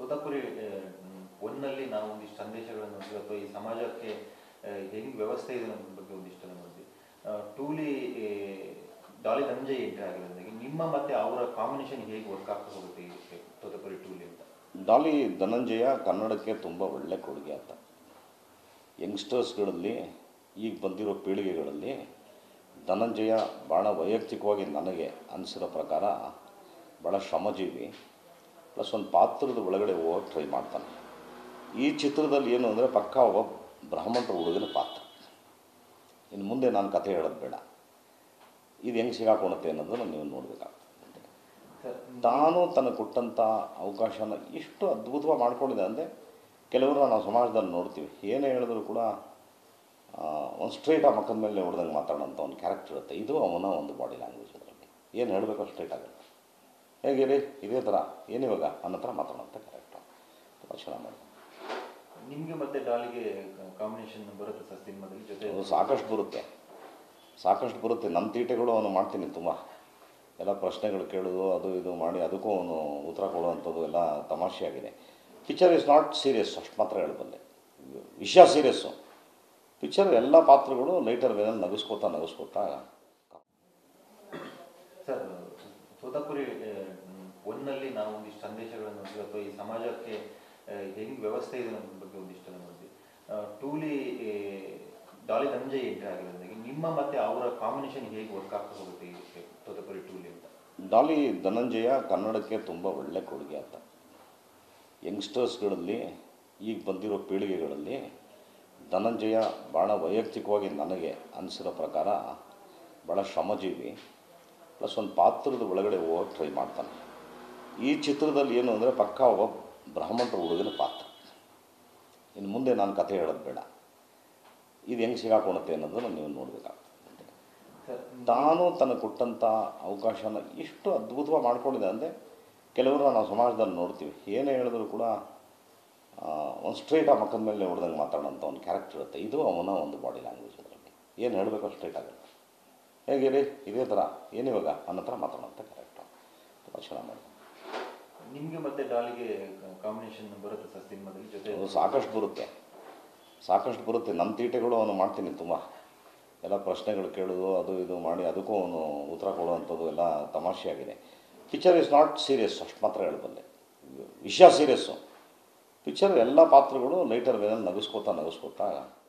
ಸುಧಾಪುರಿ ಒಂದಲ್ಲಿ ನಾವು ಒಂದಿಷ್ಟು ಸಂದೇಶಗಳನ್ನು ನೋಡಿದ್ವಿ ಅಥವಾ ಈ ಸಮಾಜಕ್ಕೆ ಹೆಂಗೆ ವ್ಯವಸ್ಥೆ ಇದೆ ಅನ್ನೋದ್ರ ಬಗ್ಗೆ ಒಂದಿಷ್ಟು ನೋಡಿದ್ವಿ ಆ, ಟೂಲಿ ಆ, ಡಾಲಿ ಧನಂಜಯ್ ಎಂಟ್ರಿ ಆಗಿರೋದ್ರಿಂದ ನಿಮ್ಮ ಮತ್ತೆ ಅವರ ಕಾಂಬಿನೇಷನ್ ಹೇಗೆ ವರ್ಕ್ ಆಗ್ತಾ ಹೋಗುತ್ತೆ ಈ ತೋತಪುರಿ ಟೂಲಿ ಅಂತ ಡಾಲಿ ಧನಂಜಯ ಕನ್ನಡಕ್ಕೆ ತುಂಬ ಒಳ್ಳೆ ಕೊಡುಗೆ ಅಂತ ಯಂಗ್ಸ್ಟರ್ಸ್ಗಳಲ್ಲಿ ಈಗ ಬಂದಿರೋ ಪೀಳಿಗೆಗಳಲ್ಲಿ ಧನಂಜಯ ಭಾಳ ವೈಯಕ್ತಿಕವಾಗಿ ನನಗೆ ಅನಿಸಿರೋ ಪ್ರಕಾರ ಭಾಳ ಶ್ರಮಜೀವಿ ಪ್ಲಸ್ ಒಂದು ಪಾತ್ರದ ಒಳಗಡೆ ಹೋಗಕ್ಕೆ ಟ್ರೈ ಮಾಡ್ತಾನೆ ಈ ಚಿತ್ರದಲ್ಲಿ ಏನು ಅಂದರೆ ಪಕ್ಕಾ ಒಬ್ಬ ಬ್ರಾಹ್ಮಣರ ಹುಡುಗನ ಪಾತ್ರ ಇನ್ನು ಮುಂದೆ ನಾನು ಕಥೆ ಹೇಳೋದು ಬೇಡ ಇದು ಹೆಂಗೆ ಸಿಗಾಕೊಳುತ್ತೆ ಅನ್ನೋದನ್ನು ನೀವು ನೋಡಬೇಕಾಗ್ತದೆ ಸರ್ ತಾನು ತನಗೆ ಕೊಟ್ಟಂಥ ಅವಕಾಶನ ಎಷ್ಟು ಅದ್ಭುತವಾಗಿ ಮಾಡ್ಕೊಂಡಿದೆ ಅಂದರೆ ಕೆಲವರು ನಾವು ಸಮಾಜದಲ್ಲಿ ನೋಡ್ತೀವಿ ಏನೇ ಹೇಳಿದ್ರು ಕೂಡ ಒಂದು ಸ್ಟ್ರೈಟ್ ಆ ಮಕ್ಕದ ಮೇಲೆ ಹೊಡೆದಂಗೆ ಮಾತಾಡೋಂಥ ಒಂದು ಕ್ಯಾರೆಕ್ಟರ್ ಇರುತ್ತೆ ಇದು ಅವನ ಒಂದು ಬಾಡಿ ಲ್ಯಾಂಗ್ವೇಜ್ ಅದರಲ್ಲಿ ಏನು ಹೇಳಬೇಕು ಸ್ಟ್ರೈಟ್ ಆಗುತ್ತೆ ಹೇಗೆ ಇದೇ ಥರ ಏನಿವಾಗ ಅನ್ನೋ ಥರ ಮಾತಾಡೋಂಥ ಕ್ಯಾರೆಕ್ಟರ್ ತುಂಬ ಚೆನ್ನಾಗಿ ಮಾಡಿದೆ ನಿಮಗೆ ಮತ್ತೆ ಡಾಲಿಗೆ ಕಾಂಬಿನೇಷನ್ ಬರುತ್ತೆ ಸರ್ ಸಿನಿಮಾದಲ್ಲಿ ಜೊತೆ ಅದು ಸಾಕಷ್ಟು ಬರುತ್ತೆ ಸಾಕಷ್ಟು ಬರುತ್ತೆ ನನ್ನ ತೀಟೆಗಳು ಅವನು ಮಾಡ್ತೀನಿ ತುಂಬ ಎಲ್ಲ ಪ್ರಶ್ನೆಗಳು ಕೇಳೋದು ಅದು ಇದು ಮಾಡಿ ಅದಕ್ಕೂ ಅವನು ಉತ್ತರ ಕೊಡುವಂಥದ್ದು ಎಲ್ಲ ತಮಾಷೆಯಾಗಿದೆ ಪಿಕ್ಚರ್ ಇಸ್ ನಾಟ್ ಸೀರಿಯಸ್ ಅಷ್ಟು ಮಾತ್ರ ಹೇಳಬಲ್ಲೆ ವಿಷಯ ಸೀರಿಯಸ್ಸು ಪಿಕ್ಚರ್ ಎಲ್ಲ ಪಾತ್ರಗಳು ಲೈಟರ್ ವೇನಲ್ಲಿ ನಗಿಸ್ಕೋತಾ ನಗಿಸ್ಕೋತಾ ಸರ್ ಸೋತಾಪುರಿ ಒಂದಲ್ಲಿ ನಾವು ಒಂದಿಷ್ಟು ಸಂದೇಶಗಳನ್ನು ನೋಡಿದ್ವಿ ಅಥವಾ ಈ ಸಮಾಜಕ್ಕೆ ಹೆಂಗೆ ವ್ಯವಸ್ಥೆ ಇದೆ ಅನ್ನೋದ್ರ ಬಗ್ಗೆ ಒಂದಿಷ್ಟು ನೋಡಿದ್ವಿ ಆ, ಟೂಲಿ ಆ, ಡಾಲಿ ಧನಂಜಯ್ ಎಂಟ್ರಿ ಆಗಿರೋದ್ರಿಂದ ನಿಮ್ಮ ಮತ್ತೆ ಅವರ ಕಾಂಬಿನೇಷನ್ ಹೇಗೆ ವರ್ಕ್ ಆಗ್ತಾ ಹೋಗುತ್ತೆ ಈ ತೋತಪುರಿ ಟೂಲಿ ಅಂತ ಡಾಲಿ ಧನಂಜಯ ಕನ್ನಡಕ್ಕೆ ತುಂಬ ಒಳ್ಳೆ ಕೊಡುಗೆ ಅಂತ ಯಂಗ್ಸ್ಟರ್ಸ್ಗಳಲ್ಲಿ ಈಗ ಬಂದಿರೋ ಪೀಳಿಗೆಗಳಲ್ಲಿ ಧನಂಜಯ ಭಾಳ ವೈಯಕ್ತಿಕವಾಗಿ ನನಗೆ ಅನಿಸಿರೋ ಪ್ರಕಾರ ಭಾಳ ಶ್ರಮಜೀವಿ ಪ್ಲಸ್ ಒಂದು ಪಾತ್ರದ ಒಳಗಡೆ ಹೋಗಕ್ಕೆ ಟ್ರೈ ಮಾಡ್ತಾನೆ ಈ ಚಿತ್ರದಲ್ಲಿ ಏನು ಅಂದರೆ ಪಕ್ಕಾ ಒಬ್ಬ ಬ್ರಾಹ್ಮಣರ ಹುಡುಗನ ಪಾತ್ರ ಇನ್ನು ಮುಂದೆ ನಾನು ಕಥೆ ಹೇಳೋದು ಬೇಡ ಇದು ಹೆಂಗೆ ಸಿಗಾಕೊಳುತ್ತೆ ಅನ್ನೋದನ್ನು ನೀವು ನೋಡಬೇಕಾಗ್ತದೆ ಸರ್ ತಾನು ತನಗೆ ಕೊಟ್ಟಂಥ ಅವಕಾಶನ ಎಷ್ಟು ಅದ್ಭುತವಾಗಿ ಮಾಡ್ಕೊಂಡಿದೆ ಅಂದರೆ ಕೆಲವರು ನಾವು ಸಮಾಜದಲ್ಲಿ ನೋಡ್ತೀವಿ ಏನೇ ಹೇಳಿದ್ರು ಕೂಡ ಒಂದು ಸ್ಟ್ರೈಟ್ ಆ ಮಕ್ಕದ ಮೇಲೆ ಹೊಡೆದಂಗೆ ಮಾತಾಡೋಂಥ ಒಂದು ಕ್ಯಾರೆಕ್ಟರ್ ಇರುತ್ತೆ ಇದು ಅವನ ಒಂದು ಬಾಡಿ ಲ್ಯಾಂಗ್ವೇಜ್ ಅದರಲ್ಲಿ ಏನು ಹೇಳಬೇಕು ಸ್ಟ್ರೈಟ್ ಆಗುತ್ತೆ ಹೇಗೆ ಇದೇ ಥರ ಏನಿವಾಗ ಅನ್ನೋ ಥರ ಮಾತಾಡೋಂಥ ಕ್ಯಾರೆಕ್ಟರ್ ತುಂಬ ಚೆನ್ನಾಗಿ ಮಾಡಿದೆ ನಿಮಗೆ ಮತ್ತೆ ಡಾಲಿಗೆ ಕಾಂಬಿನೇಷನ್ ಬರುತ್ತೆ ಸರ್ ಸಿನಿಮಾದಲ್ಲಿ ಜೊತೆ ಅದು ಸಾಕಷ್ಟು ಬರುತ್ತೆ ಸಾಕಷ್ಟು ಬರುತ್ತೆ ನನ್ನ ತೀಟೆಗಳು ಅವನು ಮಾಡ್ತೀನಿ ತುಂಬ ಎಲ್ಲ ಪ್ರಶ್ನೆಗಳು ಕೇಳೋದು ಅದು ಇದು ಮಾಡಿ ಅದಕ್ಕೂ ಅವನು ಉತ್ತರ ಕೊಡುವಂಥದ್ದು ಎಲ್ಲ ತಮಾಷೆಯಾಗಿದೆ ಪಿಕ್ಚರ್ ಇಸ್ ನಾಟ್ ಸೀರಿಯಸ್ ಅಷ್ಟು ಮಾತ್ರ ಹೇಳಬಲ್ಲೆ ವಿಷಯ ಸೀರಿಯಸ್ಸು ಪಿಕ್ಚರ್ ಎಲ್ಲ ಪಾತ್ರಗಳು ಲೈಟರ್ ವೇನಲ್ಲಿ ನಗಿಸ್ಕೋತಾ ನಗಿಸ್ಕೋತಾ